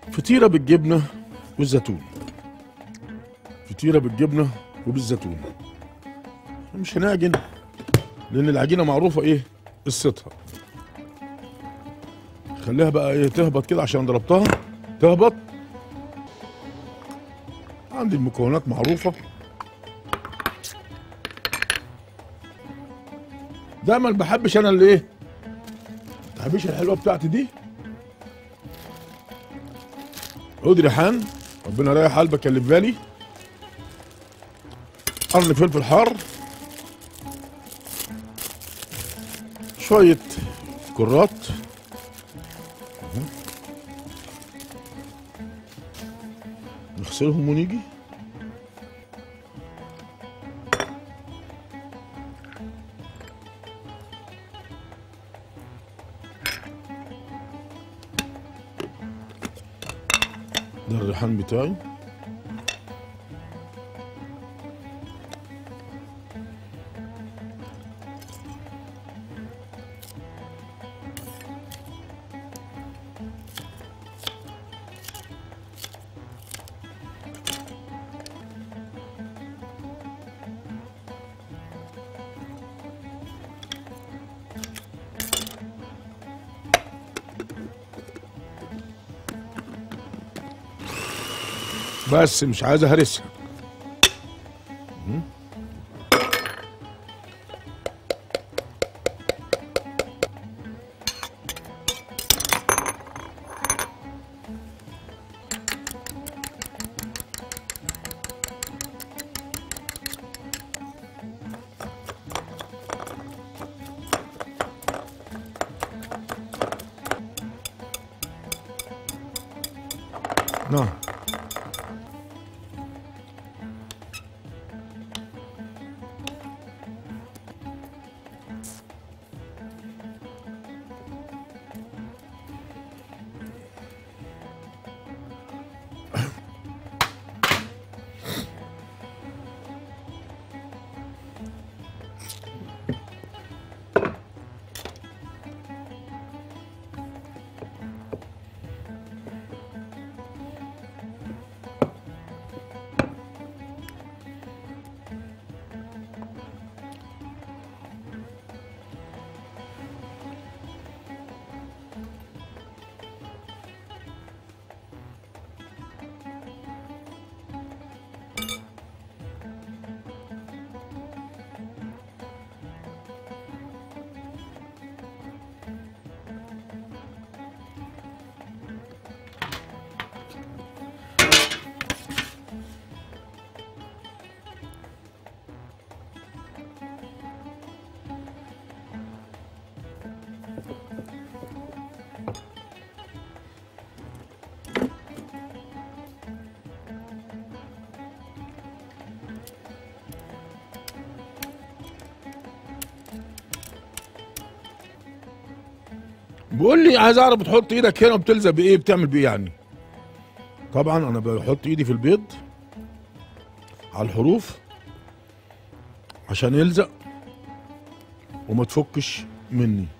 فطيرة بالجبنة والزيتون فطيرة بالجبنة وبالزيتون مش هنعجن لأن العجينة معروفة إيه قصتها خليها بقى إيه تهبط كده عشان ضربتها تهبط عندي المكونات معروفة دايما بحبش انا اللي ايه بحبش الحلوه بتاعتي دي عود ريحان ربنا يريح قلبك اللي في بالي قرن فلفل حار شوية كرات أهو. نغسلهم ونيجي ده الريحان بتاعي بس مش عايز اهرسها مم. نعم بيقول لي عايز اعرف بتحط ايدك هنا وبتلزق بايه بتعمل بايه يعني طبعا انا بحط ايدي في البيض على الحروف عشان يلزق وما تفكش مني